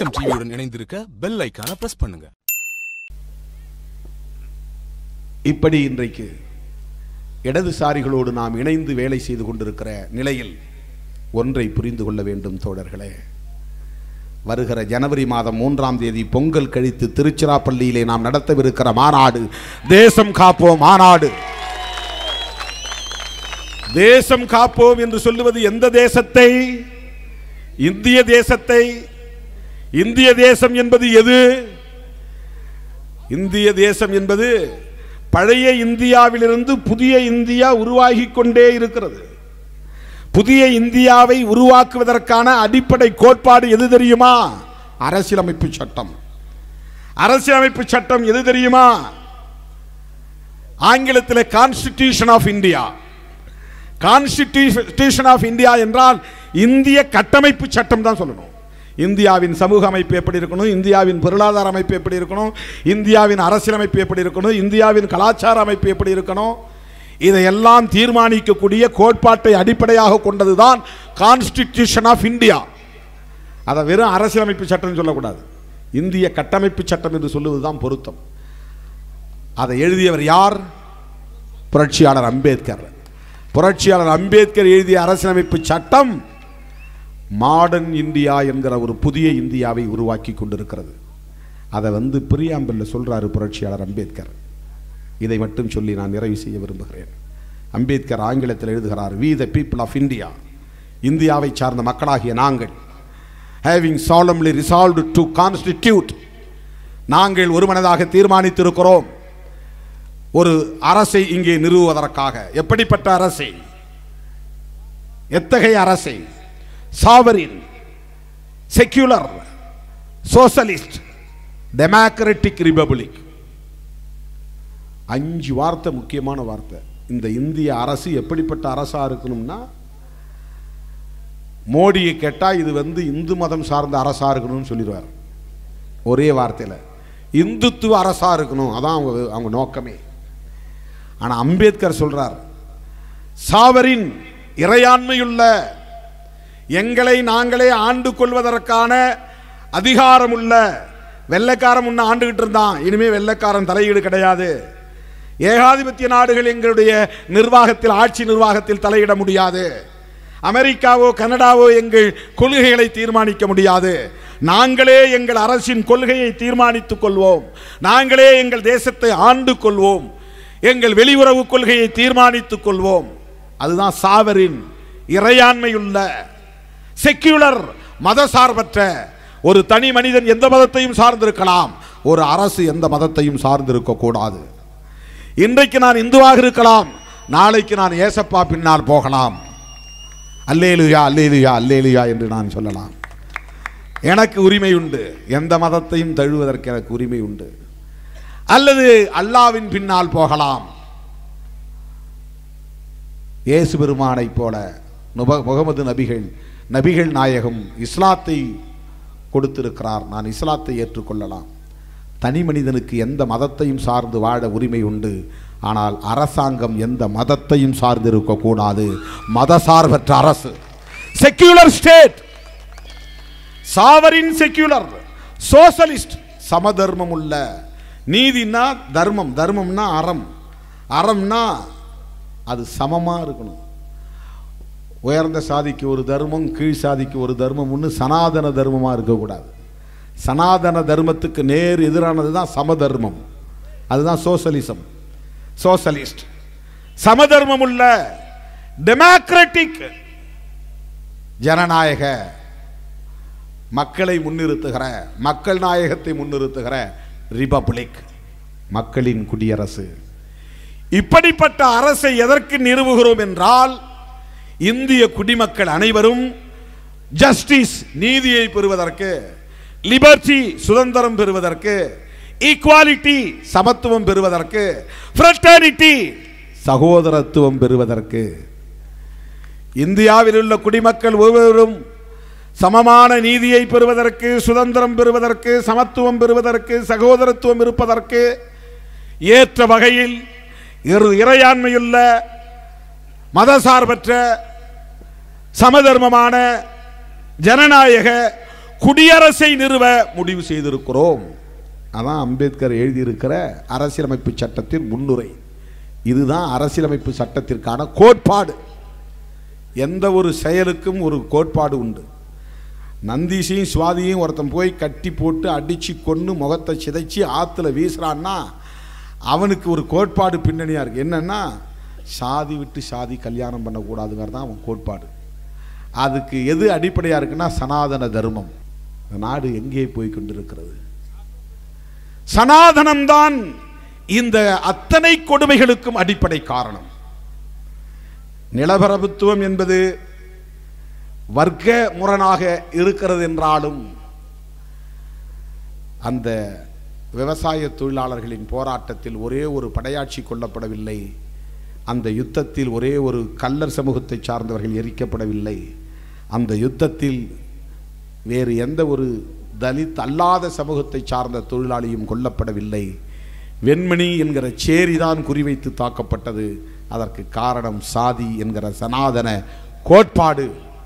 தேசம் டிவியுடன் இணைந்திருக்க பெல் ஐக்கான பிரஸ் பண்ணுங்க இப்படி இன்றைக்கு இடதுசாரிகளோடு நாம் இணைந்து வேலை செய்து கொண்டிருக்கிற நிலையில் ஒன்றை புரிந்து கொள்ள வேண்டும் தோழர்களே வருகிற ஜனவரி மாதம் மூன்றாம் தேதி பொங்கல் கழித்து திருச்சிராப்பள்ளியிலே நாம் நடத்தவிருக்கிற மாநாடு தேசம் காப்போம் மாநாடு தேசம் காப்போம் என்று சொல்லுவது எந்த தேசத்தை இந்திய தேசத்தை இந்திய தேசம் என்பது எது இந்திய தேசம் என்பது பழைய இந்தியாவிலிருந்து புதிய இந்தியா உருவாகி கொண்டே இருக்கிறது புதிய இந்தியாவை உருவாக்குவதற்கான அடிப்படை கோட்பாடு எது தெரியுமா அரசியலமைப்பு சட்டம் அரசியலமைப்பு சட்டம் எது தெரியுமா ஆங்கிலத்தில் constitution of India constitution of India என்றால் இந்திய கட்டமைப்பு சட்டம் தான் சொல்லணும் இந்தியாவின் சமூக அமைப்பு எப்படி இருக்கணும் இந்தியாவின் பொருளாதார அமைப்பு எப்படி இருக்கணும் இந்தியாவின் அரசியலமைப்பு எப்படி இருக்கணும் இந்தியாவின் கலாச்சார அமைப்பு எப்படி இருக்கணும் இதையெல்லாம் தீர்மானிக்கக்கூடிய கோட்பாட்டை அடிப்படையாக கொண்டதுதான் கான்ஸ்டிடியூஷன் ஆஃப் இந்தியா அதை வெறும் அரசியலமைப்பு சட்டம் சொல்லக்கூடாது இந்திய கட்டமைப்பு சட்டம் என்று சொல்லுவதுதான் பொருத்தம் அதை எழுதியவர் யார் புரட்சியாளர் அம்பேத்கர் புரட்சியாளர் அம்பேத்கர் எழுதிய அரசியலமைப்பு சட்டம் மாடர்ன் இந்தியா என்கிற ஒரு புதிய இந்தியாவை உருவாக்கி கொண்டிருக்கிறது அதை வந்து பிரியாம்பல்ல சொல்றாரு புரட்சியாளர் அம்பேத்கர் இதை மட்டும் சொல்லி நான் நிறைவு செய்ய விரும்புகிறேன் அம்பேத்கர் ஆங்கிலத்தில் எழுதுகிறார் we the people of India இந்தியாவை சார்ந்த மக்களாகிய நாங்கள் having solemnly resolved to constitute நாங்கள் ஒருமனதாக தீர்மானித்திருக்கிறோம் ஒரு அரசை இங்கே நிறுவுவதற்காக எப்படிப்பட்ட அரசை எத்தகைய அரசை sovereign secular socialist democratic republic அஞ்சு வார்த்தை முக்கியமான வார்த்தை இந்த இந்திய அரசு எப்படிப்பட்ட அரசா இருக்கணும்னா மோடியை கேட்டால் இது வந்து இந்து மதம் சார்ந்த அரசா இருக்கணும்னு சொல்லிடுவார் ஒரே வார்த்தையில் இந்துத்துவ அரசா இருக்கணும் அதான் அவங்க அவங்க நோக்கமே ஆனால் அம்பேத்கர் சொல்றார் சாவரின் இறையாண்மையுள்ள எங்களை நாங்களே ஆண்டு கொள்வதற்கான அதிகாரமுள்ள வெள்ளைக்காரன் முன்ன ஆண்டுகிட்டு இருந்தான் இனிமே வெள்ளைக்காரன் தலையீடு கிடையாது ஏகாதிபத்திய நாடுகள் எங்களுடைய நிர்வாகத்தில் ஆட்சி நிர்வாகத்தில் தலையிட முடியாது அமெரிக்காவோ கனடாவோ எங்கள் கொள்கைகளை தீர்மானிக்க முடியாது நாங்களே எங்கள் அரசின் கொள்கையை தீர்மானித்துக் கொள்வோம் நாங்களே எங்கள் தேசத்தை ஆண்டு கொள்வோம் எங்கள் வெளியுறவு கொள்கையை தீர்மானித்துக் கொள்வோம் அதுதான் சாவரின் இறையாண்மையுள்ள செக்யூலர் மதசார்பற்ற ஒரு தனி மனிதன் எந்த மதத்தையும் சார்ந்திருக்கலாம் ஒரு அரசு எந்த மதத்தையும் சார்ந்திருக்க கூடாது இன்றைக்கு நான் இந்துவாக இருக்கலாம் நாளைக்கு நான் ஏசப்பா பின்னால் போகலாம் அல்லேலுயா அல்லேலுயா அல்லேலுயா என்று நான் சொல்லலாம் எனக்கு உரிமை உண்டு எந்த மதத்தையும் தழுவதற்கு எனக்கு உரிமை உண்டு அல்லது அல்லாவின் பின்னால் போகலாம் இயேசு பெருமானைப் போல நுப- முகமது நபிகள் நபிகள் நாயகம் இஸ்லாத்தை கொடுத்திருக்கிறார் நான் இஸ்லாத்தை ஏற்றுக்கொள்ளலாம் தனி மனிதனுக்கு எந்த மதத்தையும் சார்ந்து வாழ உரிமை உண்டு ஆனால் அரசாங்கம் எந்த மதத்தையும் சார்ந்து இருக்கக்கூடாது மதசார்பற்ற அரசு secular state sovereign secular socialist சமதர்மம் உள்ள நீதினா தர்மம் தர்மம்னா அறம் அறம்னா அது சமமா இருக்கணும் உயர்ந்த சாதிக்கு ஒரு தர்மம் கீழ் சாதிக்கு ஒரு தர்மம்னு சனாதன தர்மமாக இருக்கக்கூடாது சனாதன தர்மத்துக்கு நேர் எதிரானது தான் சமதர்மம் அதுதான் சோசலிசம் சோசலிஸ்ட் சமதர்மம் உள்ள டெமோக்ராட்டிக் ஜனநாயக மக்களை முன்னிறுத்துகிற மக்கள் நாயகத்தை முன்னிறுத்துகிற ரிபப்ளிக் மக்களின் குடியரசு இப்படிப்பட்ட அரசை எதற்கு நிறுவுகிறோம் என்றால் இந்திய குடிமக்கள் அனைவரும் ஜஸ்டிஸ் நீதியை பெறுவதற்கு லிபர்ட்டி சுதந்திரம் பெறுவதற்கு ஈக்குவாலிட்டி சமத்துவம் பெறுவதற்கு ஃப்ரெட்டர்னிட்டி சகோதரத்துவம் பெறுவதற்கு இந்தியாவில் உள்ள குடிமக்கள் ஒவ்வொருவரும் சமமான நீதியை பெறுவதற்கு சுதந்திரம் பெறுவதற்கு சமத்துவம் பெறுவதற்கு சகோதரத்துவம் இருப்பதற்கு ஏற்ற வகையில் இரு இறையாண்மையுள்ள மதசார்பற்ற சமதர்மமான ஜனநாயக குடியரசை நிறுவ முடிவு செய்திருக்கிறோம் அதான் அம்பேத்கர் எழுதியிருக்கிற அரசியலமைப்பு சட்டத்தின் முன்னுரை இதுதான் அரசியலமைப்பு சட்டத்திற்கான கோட்பாடு எந்த ஒரு செயலுக்கும் ஒரு கோட்பாடு உண்டு நந்தீஷையும் சுவாதியும் ஒருத்தன் போய் கட்டி போட்டு அடித்து கொன்று முகத்தை சிதைச்சி ஆற்றுல வீசுறான்னா அவனுக்கு ஒரு கோட்பாடு பின்னணியாக இருக்குது என்னென்னா சாதி விட்டு சாதி கல்யாணம் பண்ணக்கூடாதுங்கிறது தான் அவன் கோட்பாடு அதுக்கு எது அடிப்படையாக இருக்குன்னா சனாதன தர்மம் இந்த நாடு எங்கே போய் கொண்டிருக்கிறது சனாதனம்தான் இந்த அத்தனை கொடுமைகளுக்கும் அடிப்படை காரணம் நிலப்பிரபுத்துவம் என்பது வர்க்க முரணாக இருக்கிறது என்றாலும் அந்த விவசாய தொழிலாளர்களின் போராட்டத்தில் ஒரே ஒரு படையாட்சி கொல்லப்படவில்லை அந்த யுத்தத்தில் ஒரே ஒரு கல்லர் சமூகத்தை சார்ந்தவர்கள் எரிக்கப்படவில்லை அந்த யுத்தத்தில் வேறு எந்த ஒரு தலித் அல்லாத சமூகத்தை சார்ந்த தொழிலாளியும் கொல்லப்படவில்லை வெண்மணி என்கிற சேரிதான் குறிவைத்து தாக்கப்பட்டது அதற்கு காரணம் சாதி என்கிற சனாதன கோட்பாடு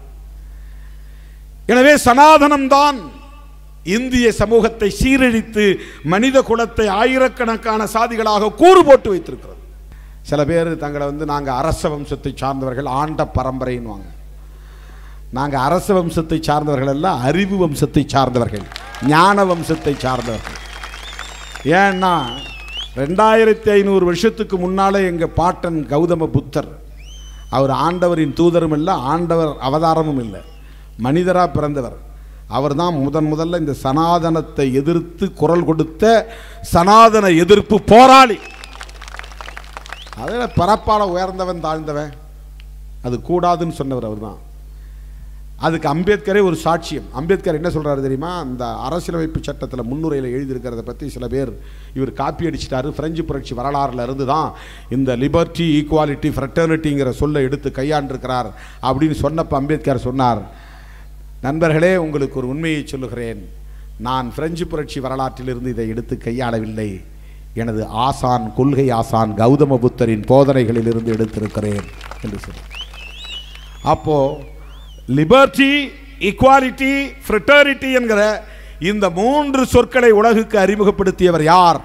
எனவே சனாதனம்தான் இந்திய சமூகத்தை சீரழித்து மனித குலத்தை ஆயிரக்கணக்கான சாதிகளாக கூறு போட்டு வைத்திருக்கிறது சில பேர் தங்களை வந்து நாங்கள் அரச வம்சத்தை சார்ந்தவர்கள் ஆண்ட பரம்பரைன்னுவாங்க நாங்கள் அரச வம்சத்தை சார்ந்தவர்கள் அல்ல அறிவு வம்சத்தை சார்ந்தவர்கள் ஞான வம்சத்தை சார்ந்தவர்கள் ஏன்னா ரெண்டாயிரத்தி ஐநூறு வருஷத்துக்கு முன்னாலே எங்கள் பாட்டன் கௌதம புத்தர் அவர் ஆண்டவரின் தூதரும் இல்லை ஆண்டவர் அவதாரமும் இல்லை மனிதராக பிறந்தவர் அவர் தான் முதன் முதல்ல இந்த சனாதனத்தை எதிர்த்து குரல் கொடுத்த சனாதன எதிர்ப்பு போராளி அதில் பரப்பால உயர்ந்தவன் தாழ்ந்தவன் அது கூடாதுன்னு சொன்னவர் அவர் தான் அதுக்கு அம்பேத்கரே ஒரு சாட்சியம் அம்பேத்கர் என்ன சொல்றாரு தெரியுமா இந்த அரசியலமைப்பு சட்டத்தில் முன்னுரையில் எழுதியிருக்கிறத பற்றி சில பேர் இவர் காப்பி அடிச்சிட்டாரு பிரெஞ்சு புரட்சி வரலாறுல இருந்து தான் இந்த லிபர்ட்டி ஈக்குவாலிட்டி ஃப்ரெட்டர்னிட்டிங்கிற சொல்லை எடுத்து கையாண்டிருக்கிறார் அப்படின்னு சொன்னப்ப அம்பேத்கர் சொன்னார் நண்பர்களே உங்களுக்கு ஒரு உண்மையை சொல்லுகிறேன் நான் பிரெஞ்சு புரட்சி வரலாற்றிலிருந்து இதை எடுத்து கையாளவில்லை எனது ஆசான் கொள்கை ஆசான் கௌதம புத்தரின் போதனைகளிலிருந்து எடுத்திருக்கிறேன் என்று சொன்னார் அப்போ லிபர்ட்டி ஈக்குவாலிட்டி ஃப்ரெட்டர்னிட்டி என்கிற இந்த மூன்று சொற்களை உலகுக்கு அறிமுகப்படுத்தியவர் யார்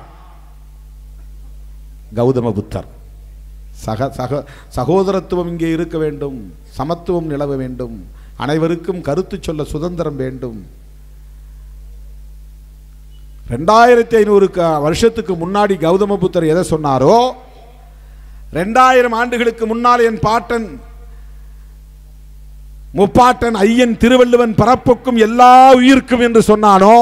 கௌதம புத்தர் சக சக சகோதரத்துவம் இங்கே இருக்க வேண்டும் சமத்துவம் நிலவ வேண்டும் அனைவருக்கும் கருத்து சொல்ல சுதந்திரம் வேண்டும் ரெண்டாயிரத்தி ஐநூறு வருஷத்துக்கு முன்னாடி கௌதம புத்தர் எதை சொன்னாரோ ரெண்டாயிரம் ஆண்டுகளுக்கு முன்னால் என் பாட்டன் முப்பாட்டன் ஐயன் திருவள்ளுவன் பரப்புக்கும் எல்லா உயிர்க்கும் என்று சொன்னானோ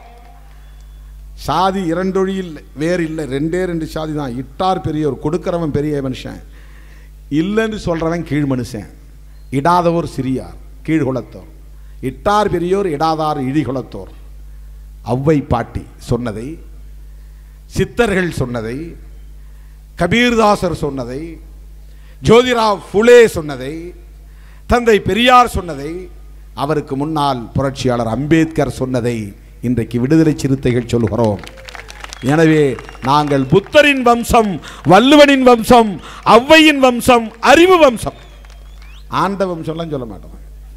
சாதி இரண்டொழி இல்லை வேறு இல்லை ரெண்டே ரெண்டு சாதி தான் இட்டார் பெரியவர் கொடுக்கிறவன் பெரிய மனுஷன் இல்லைன்னு சொல்றவன் கீழ் மனுஷன் இடாதவோர் சிறியார் கீழ்குலத்தோர் இட்டார் பெரியோர் இடாதார் இழிகுலத்தோர் ஔவை பாட்டி சொன்னதை சித்தர்கள் சொன்னதை கபீர்தாசர் சொன்னதை ஜோதிராவ் ஃபுலே சொன்னதை தந்தை பெரியார் சொன்னதை அவருக்கு முன்னால் புரட்சியாளர் அம்பேத்கர் சொன்னதை இன்றைக்கு விடுதலை சிறுத்தைகள் சொல்கிறோம் எனவே நாங்கள் புத்தரின் வம்சம் வள்ளுவனின் வம்சம் ஔவையின் வம்சம் அறிவு வம்சம் ஆண்ட வம்சம்லாம் சொல்ல மாட்டோம்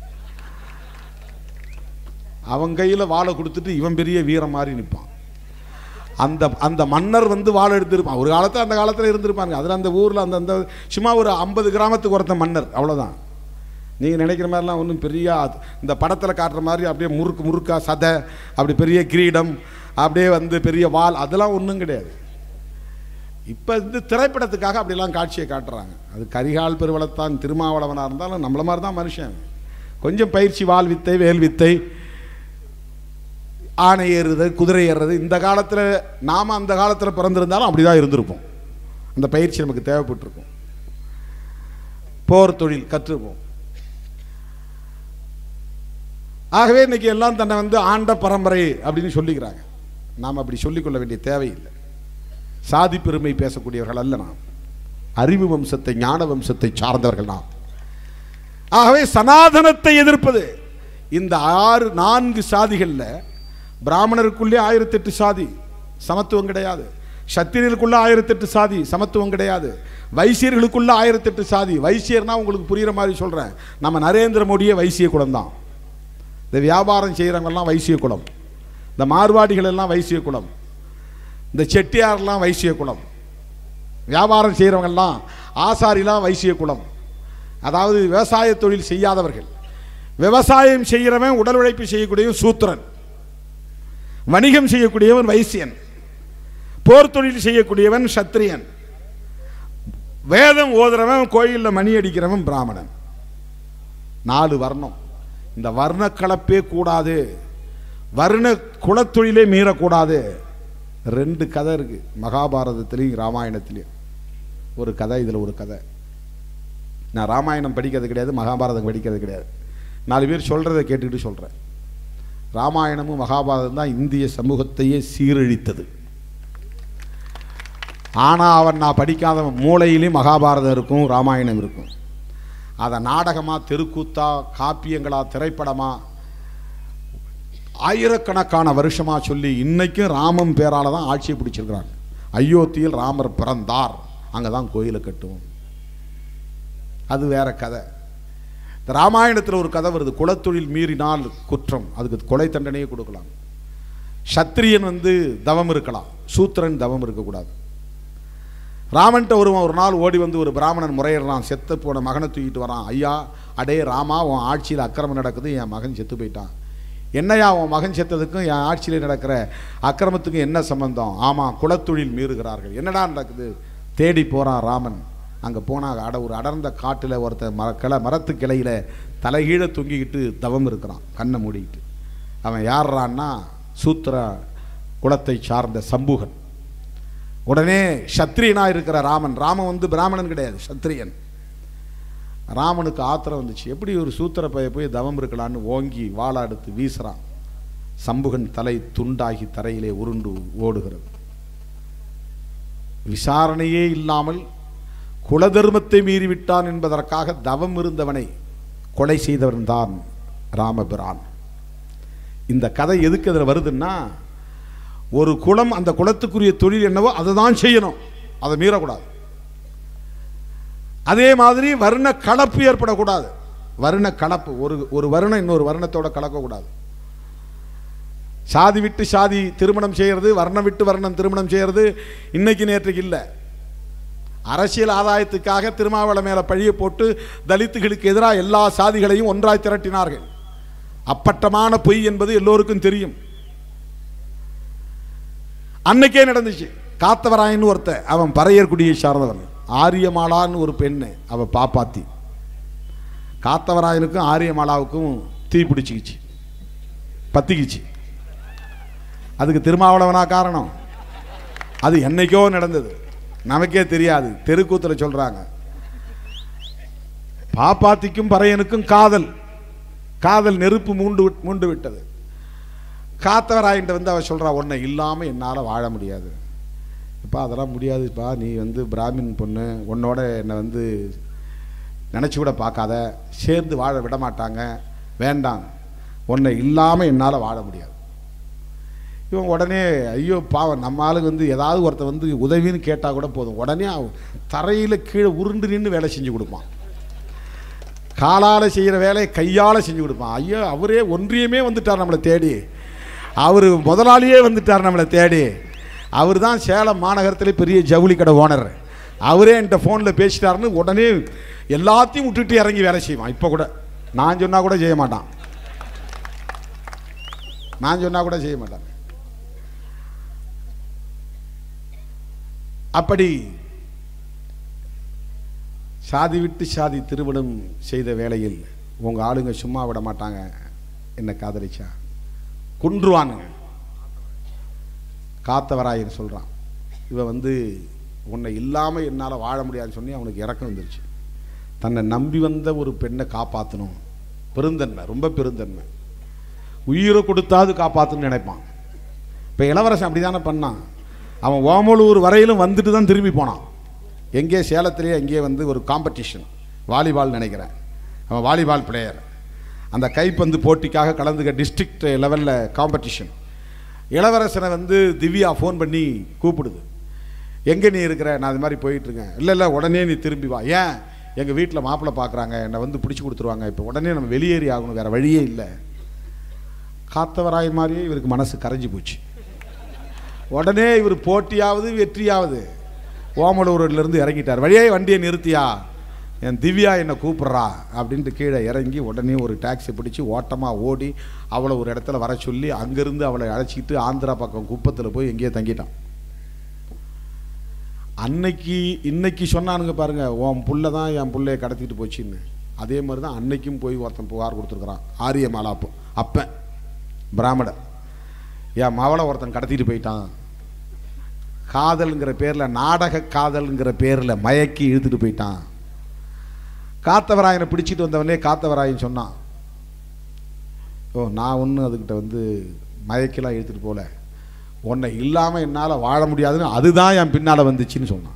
அவன் கையில் வாழை கொடுத்துட்டு இவன் பெரிய வீரம் மாதிரி நிற்பான் அந்த அந்த மன்னர் வந்து வாழை எடுத்திருப்பான் ஒரு காலத்தில் அந்த காலத்தில் இருந்திருப்பாங்க அதில் அந்த ஊரில் அந்த அந்த சும்மா ஒரு ஐம்பது கிராமத்துக்கு ஒருத்த மன்னர் அவ்வளோதான் நீங்கள் நினைக்கிற மாதிரிலாம் ஒன்றும் பெரிய அது- இந்த படத்தில் காட்டுற மாதிரி அப்படியே முறுக்கு முறுக்கா சதை அப்படி பெரிய கிரீடம் அப்படியே வந்து பெரிய வால் அதெல்லாம் ஒன்றும் கிடையாது இப்போ இந்த திரைப்படத்துக்காக அப்படிலாம் காட்சியை காட்டுறாங்க அது கரிகால் பெருவளத்தான் திருமாவளவனாக இருந்தாலும் நம்மள மாதிரி தான் மனுஷன் கொஞ்சம் பயிற்சி வால் வித்தை வேல் வித்தை ஆணை ஏறுறது குதிரை ஏறுறது இந்த காலத்தில் நாம் அந்த காலத்தில் பிறந்திருந்தாலும் அப்படி தான் இருந்திருப்போம் அந்த பயிற்சி நமக்கு தேவைப்பட்டிருக்கும் போர் தொழில் கற்றுப்போம் ஆகவே இன்னைக்கு எல்லாம் தன்னை வந்து ஆண்ட பரம்பரை அப்படின்னு சொல்லிக்கிறாங்க நாம் அப்படி சொல்லிக்கொள்ள வேண்டிய தேவையில்லை சாதி பெருமை பேசக்கூடியவர்கள் அல்ல நாம் அறிவு வம்சத்தை ஞான வம்சத்தை சார்ந்தவர்கள் நாம் ஆகவே சனாதனத்தை எதிர்ப்பது இந்த ஆறு நான்கு சாதிகளில் பிராமணருக்குள்ளே ஆயிரத்தெட்டு சாதி சமத்துவம் கிடையாது சத்திரியர்களுக்குள்ள ஆயிரத்தெட்டு சாதி சமத்துவம் கிடையாது வைசியர்களுக்குள்ள ஆயிரத்தெட்டு சாதி வைசியர்னா உங்களுக்கு புரியுற மாதிரி சொல்கிறேன் நம்ம நரேந்திர மோடியே வைசிய குலம் தான் இந்த வியாபாரம் செய்கிறவங்கெல்லாம் வைசிய குலம் இந்த மார்வாடிகள் எல்லாம் வைசிய குலம் இந்த செட்டியார்லாம் வைசிய குலம் வியாபாரம் செய்கிறவங்கெல்லாம் ஆசாரிலாம் வைசிய குலம் அதாவது விவசாய தொழில் செய்யாதவர்கள் விவசாயம் செய்கிறவன் உடல் உழைப்பு செய்யக்கூடியவன் சூத்திரன் வணிகம் செய்யக்கூடியவன் வைசியன் போர் தொழில் செய்யக்கூடியவன் சத்திரியன் வேதம் ஓதுறவன் கோயிலில் மணி அடிக்கிறவன் பிராமணன் நாலு வர்ணம் இந்த வர்ண கலப்பே கூடாது வர்ண குலத்தொழிலே மீறக்கூடாது ரெண்டு கதை இருக்கு மகாபாரதத்திலையும் ராமாயணத்திலையும் ஒரு கதை இதில் ஒரு கதை நான் ராமாயணம் படிக்கிறது கிடையாது மகாபாரதம் படிக்கிறது கிடையாது நாலு பேர் சொல்கிறத கேட்டுக்கிட்டு சொல்கிறேன் ராமாயணமும் மகாபாரதம் தான் இந்திய சமூகத்தையே சீரழித்தது ஆனால் அவன் நான் படிக்காதவன் மூளையிலையும் மகாபாரதம் இருக்கும் ராமாயணம் இருக்கும் அதை நாடகமாக தெருக்கூத்தா காப்பியங்களா திரைப்படமா ஆயிரக்கணக்கான வருஷமாக சொல்லி இன்னைக்கும் ராமன் பேரால தான் ஆட்சியை பிடிச்சிருக்கிறாங்க அயோத்தியில் ராமர் பிறந்தார் அங்கே தான் கோயிலை கட்டுவோம் அது வேற கதை இந்த ராமாயணத்தில் ஒரு கதை வருது குலத்தொழில் மீறினால் குற்றம் அதுக்கு கொலை தண்டனையே கொடுக்கலாம் சத்திரியன் வந்து தவம் இருக்கலாம் சூத்திரன் தவம் இருக்கக்கூடாது ராமன்ட்ட ஒருவன் ஒரு நாள் ஓடி வந்து ஒரு பிராமணன் முறையிடுறான் செத்து போன மகனை தூக்கிட்டு வரான் ஐயா அடே ராமா உன் ஆட்சியில் அக்கிரமம் நடக்குது என் மகன் செத்து போயிட்டான் என்னையா உன் மகன் செத்ததுக்கும் என் ஆட்சியில் நடக்கிற அக்கிரமத்துக்கும் என்ன சம்பந்தம் ஆமாம் குலத்தொழில் மீறுகிறார்கள் என்னடா நடக்குது தேடி போகிறான் ராமன் அங்கே போனால் அட ஒரு அடர்ந்த காட்டில் ஒருத்தன் மர கிளை மரத்து கிளையில் தலைகீழ தொங்கிக்கிட்டு தவம் இருக்கிறான் கண்ணை மூடிக்கிட்டு அவன் யார்றான்னா சூத்திர குலத்தை சார்ந்த சம்பூகன் உடனே சத்திரியனாக இருக்கிற ராமன் ராமன் வந்து பிராமணன் கிடையாது சத்திரியன் ராமனுக்கு ஆத்திரம் வந்துச்சு எப்படி ஒரு சூத்திர பைய போய் தவம் இருக்கலான்னு ஓங்கி வாளை எடுத்து வீசுறான் சம்புகன் தலை துண்டாகி தரையிலே உருண்டு ஓடுகிறது விசாரணையே இல்லாமல் குலதர்மத்தை மீறிவிட்டான் என்பதற்காக தவம் இருந்தவனை கொலை செய்தவன் தான் ராமபிரான் இந்த கதை எதுக்கு அதில் வருதுன்னா ஒரு குலம் அந்த குலத்துக்குரிய தொழில் என்னவோ அதை தான் செய்யணும் அதை மீறக்கூடாது அதே மாதிரி வர்ண கலப்பு ஏற்படக்கூடாது வர்ண கலப்பு ஒரு ஒரு வருணம் இன்னொரு வருணத்தோட கலக்கக்கூடாது சாதி விட்டு சாதி திருமணம் செய்கிறது வர்ணம் விட்டு வர்ணம் திருமணம் செய்கிறது இன்னைக்கு நேற்றுக்கு இல்லை அரசியல் ஆதாயத்துக்காக திருமாவளை மேலே பழிய போட்டு தலித்துகளுக்கு எதிராக எல்லா சாதிகளையும் ஒன்றாய் திரட்டினார்கள் அப்பட்டமான பொய் என்பது எல்லோருக்கும் தெரியும் அன்னைக்கே நடந்துச்சு காத்தவராயன்னு ஒருத்த அவன் பறையர்குடியை சார்ந்தவன் ஆரியமாலான்னு ஒரு பெண்ணு அவ பாப்பாத்தி காத்தவராயனுக்கும் ஆரியமாலாவுக்கும் தீ பிடிச்சிக்கிச்சு பத்திக்கிச்சு அதுக்கு திருமாவளவனா காரணம் அது என்னைக்கோ நடந்தது நமக்கே தெரியாது தெருக்கூத்தில் சொல்றாங்க பாப்பாத்திக்கும் பறையனுக்கும் காதல் காதல் நெருப்பு மூண்டு விட்- மூண்டு விட்டது காத்தவராயின்ட்ட வந்து அவ சொல்றா உன்னை இல்லாமல் என்னால் வாழ முடியாது இப்போ அதெல்லாம் முடியாதுப்பா நீ வந்து பிராமின் பொண்ணு உன்னோட என்னை வந்து நினச்சி கூட பார்க்காத சேர்ந்து வாழ விட மாட்டாங்க வேண்டாம் உன்னை இல்லாமல் என்னால் வாழ முடியாது இவன் உடனே ஐயோ பாவம் நம்ம ஆளுங்க வந்து ஏதாவது ஒருத்தன் வந்து உதவின்னு கேட்டால் கூட போதும் உடனே அவன் தரையில் கீழே உருண்டு நின்று வேலை செஞ்சு கொடுப்பான் காலால் செய்கிற வேலையை கையால் செஞ்சு கொடுப்பான் ஐயோ அவரே ஒன்றியமே வந்துட்டார் நம்மளை தேடி அவர் முதலாளியே வந்துட்டார் நம்மளை தேடி அவர் தான் சேலம் மாநகரத்திலே பெரிய ஜவுளி கடை ஓனர் அவரே என்கிட்ட ஃபோனில் பேசிட்டாருன்னு உடனே எல்லாத்தையும் விட்டுட்டு இறங்கி வேலை செய்வான் இப்போ கூட நான் சொன்னால் கூட செய்ய மாட்டான் நான் சொன்னால் கூட செய்ய மாட்டான் அப்படி சாதி விட்டு சாதி திருமணம் செய்த வேளையில் உங்கள் ஆளுங்க சும்மா விட மாட்டாங்க என்ன காதலிச்சா குன்றுவானுங்க காத்தவராயன் சொல்கிறான் இவன் வந்து உன்னை இல்லாமல் என்னால் வாழ முடியாதுன்னு சொல்லி அவனுக்கு இறக்கம் வந்துருச்சு தன்னை நம்பி வந்த ஒரு பெண்ணை காப்பாற்றணும் பெருந்தன்மை ரொம்ப பெருந்தன்மை உயிரை கொடுத்தாவது காப்பாற்றணும்னு நினைப்பான் இப்போ இளவரசன் அப்படி தானே பண்ணான் அவன் ஓமலூர் வரையிலும் வந்துட்டு தான் திரும்பி போனான் எங்கே சேலத்திலேயே எங்கேயே வந்து ஒரு காம்படிஷன் வாலிபால் நினைக்கிறேன் அவன் வாலிபால் பிளேயர் அந்த கைப்பந்து போட்டிக்காக கலந்துக்க டிஸ்ட்ரிக்ட் லெவலில் காம்படிஷன் இளவரசனை வந்து திவ்யா ஃபோன் பண்ணி கூப்பிடுது எங்கே நீ இருக்கிற நான் இது மாதிரி போயிட்டுருக்கேன் இல்லை இல்லை உடனே நீ திரும்பி வா ஏன் எங்கள் வீட்டில் மாப்பிள்ளை பார்க்குறாங்க என்னை வந்து பிடிச்சி கொடுத்துருவாங்க இப்போ உடனே நம்ம வெளியேறி ஆகணும் வேறு வழியே இல்லை காத்தவராய் மாதிரியே இவருக்கு மனசு கரைஞ்சு போச்சு உடனே இவர் போட்டியாவது வெற்றியாவது ஓமலூரிலிருந்து இறங்கிட்டார் வழியே வண்டியை நிறுத்தியா என் திவ்யா என்னை கூப்பிட்றா அப்படின்ட்டு கீழே இறங்கி உடனே ஒரு டாக்ஸி பிடிச்சி ஓட்டமாக ஓடி அவளை ஒரு இடத்துல வர சொல்லி அங்கேருந்து அவளை அழைச்சிக்கிட்டு ஆந்திரா பக்கம் குப்பத்தில் போய் எங்கேயோ தங்கிட்டான் அன்னைக்கு இன்னைக்கு சொன்னானுங்க பாருங்க உன் புள்ள தான் என் புள்ளைய கடத்திட்டு போச்சுன்னு அதே மாதிரி தான் அன்னைக்கும் போய் ஒருத்தன் புகார் கொடுத்துருக்குறான் ஆரிய மாலாப்போ அப்பன் பிராமணர் என் மவளை ஒருத்தன் கடத்திட்டு போயிட்டான் காதல்ங்கிற பேரில் நாடக காதல்ங்கிற பேரில் மயக்கி இழுத்துட்டு போயிட்டான் காத்தவராயனை பிடிச்சிட்டு வந்தவனே காத்தவராயன் சொன்னான் ஓ நான் ஒன்றும் அதுக்கிட்ட வந்து மயக்கெல்லாம் இழுத்துட்டு போல உன்னை இல்லாமல் என்னால் வாழ முடியாதுன்னு அதுதான் என் பின்னால் வந்துச்சுன்னு சொன்னான்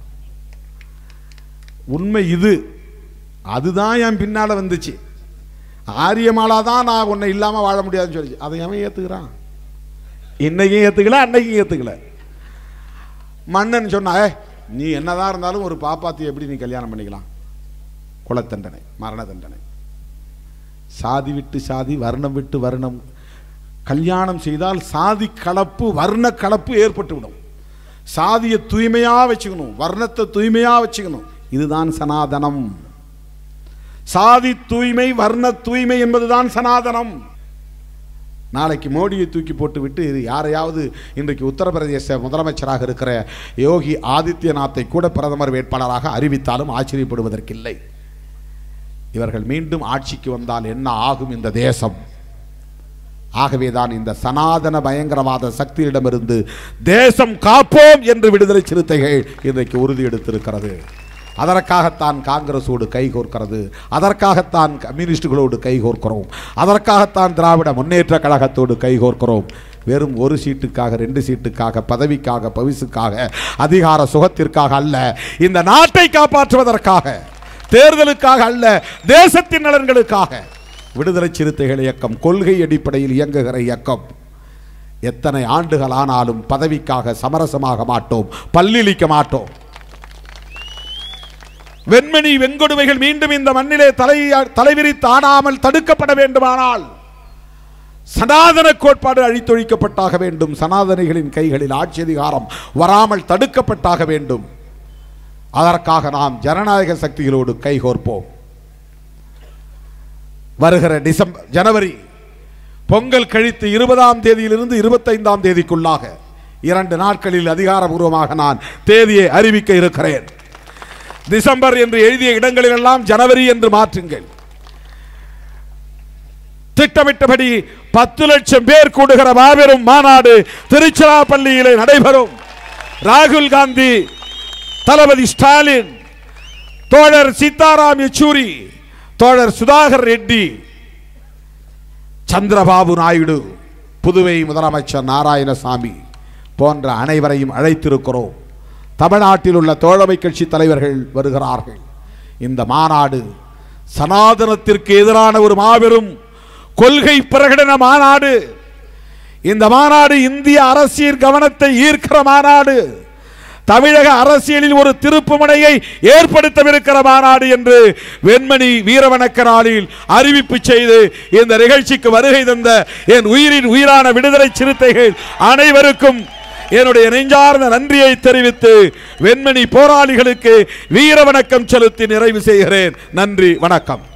உண்மை இது அதுதான் என் பின்னால் வந்துச்சு ஆரியமாலா தான் நான் உன்னை இல்லாமல் வாழ முடியாதுன்னு சொல்லிச்சு அதை எவன் ஏற்றுக்கிறான் இன்னைக்கும் ஏற்றுக்கல அன்னைக்கும் ஏற்றுக்கல மன்னன் சொன்னா "ஏய், நீ என்னதான் இருந்தாலும் ஒரு பாப்பாத்தி எப்படி நீ கல்யாணம் பண்ணிக்கலாம் குல தண்டனை மரண தண்டனை சாதி விட்டு சாதி வர்ணம் விட்டு வர்ணம் கல்யாணம் செய்தால் சாதி கலப்பு வர்ண கலப்பு ஏற்பட்டு விடும் சாதியை தூய்மையா வச்சுக்கணும் வர்ணத்தை தூய்மையா வச்சுக்கணும் இதுதான் சனாதனம் சாதி தூய்மை வர்ண தூய்மை என்பதுதான் சனாதனம் நாளைக்கு மோடியை தூக்கி போட்டு விட்டு இது யாரையாவது இன்றைக்கு உத்தரப்பிரதேச முதலமைச்சராக இருக்கிற யோகி ஆதித்யநாத்தை கூட பிரதமர் வேட்பாளராக அறிவித்தாலும் ஆச்சரியப்படுவதற்கில்லை இவர்கள் மீண்டும் ஆட்சிக்கு வந்தால் என்ன ஆகும் இந்த தேசம் ஆகவேதான் இந்த சனாதன பயங்கரவாத சக்தியிடமிருந்து தேசம் காப்போம் என்று விடுதலை சிறுத்தைகள் இன்றைக்கு உறுதி எடுத்திருக்கிறது அதற்காகத்தான் காங்கிரஸோடு கைகோர்க்கிறது அதற்காகத்தான் கம்யூனிஸ்டுகளோடு கைகோர்க்கிறோம் அதற்காகத்தான் திராவிட முன்னேற்ற கழகத்தோடு கைகோர்க்கிறோம் வெறும் ஒரு சீட்டுக்காக ரெண்டு சீட்டுக்காக பதவிக்காக பவிசுக்காக அதிகார சுகத்திற்காக அல்ல இந்த நாட்டை காப்பாற்றுவதற்காக தேர்தலுக்காக அல்ல தேசத்தின் நலன்களுக்காக விடுதலை சிறுத்தைகள் இயக்கம் கொள்கை அடிப்படையில் இயங்குகிற இயக்கம் எத்தனை ஆண்டுகள் ஆனாலும் பதவிக்காக சமரசமாக மாட்டோம் பல்லிழிக்க மாட்டோம் வெண்மணி வெங்கொடுமைகள் மீண்டும் இந்த மண்ணிலே தலை தலைவிரித்து ஆடாமல் தடுக்கப்பட வேண்டுமானால் சனாதன கோட்பாடு அழித்தொழிக்கப்பட்டாக வேண்டும் சனாதனிகளின் கைகளில் ஆட்சி அதிகாரம் வராமல் தடுக்கப்பட்டாக வேண்டும் அதற்காக நாம் ஜனநாயக சக்திகளோடு கைகோர்ப்போம் வருகிற டிசம்பர் ஜனவரி பொங்கல் கழித்து இருபதாம் தேதியிலிருந்து இருபத்தைந்தாம் தேதிக்குள்ளாக இரண்டு நாட்களில் அதிகாரபூர்வமாக நான் தேதியை அறிவிக்க இருக்கிறேன் டிசம்பர் என்று எழுதிய இடங்களிலெல்லாம் ஜனவரி என்று மாற்றுங்கள் திட்டமிட்டபடி பத்து லட்சம் பேர் கூடுகிற மாபெரும் மாநாடு திருச்சிராப்பள்ளியிலே நடைபெறும் ராகுல் காந்தி தளபதி ஸ்டாலின் தோழர் சீதாராம் யெச்சூரி தோழர் சுதாகர் ரெட்டி சந்திரபாபு நாயுடு புதுவை முதலமைச்சர் நாராயணசாமி போன்ற அனைவரையும் அழைத்திருக்கிறோம் தமிழ்நாட்டில் உள்ள தோழமை கட்சி தலைவர்கள் வருகிறார்கள் இந்த மாநாடு சனாதனத்திற்கு எதிரான ஒரு மாபெரும் கொள்கை பிரகடன மாநாடு இந்த மாநாடு இந்திய அரசியல் கவனத்தை ஈர்க்கிற மாநாடு தமிழக அரசியலில் ஒரு திருப்பு முனையை ஏற்படுத்தவிருக்கிற மாநாடு என்று வெண்மணி வீரவணக்க நாளில் அறிவிப்பு செய்து இந்த நிகழ்ச்சிக்கு வருகை தந்த என் உயிரின் உயிரான விடுதலை சிறுத்தைகள் அனைவருக்கும் என்னுடைய நெஞ்சார்ந்த நன்றியை தெரிவித்து வெண்மணி போராளிகளுக்கு வீர வணக்கம் செலுத்தி நிறைவு செய்கிறேன் நன்றி வணக்கம்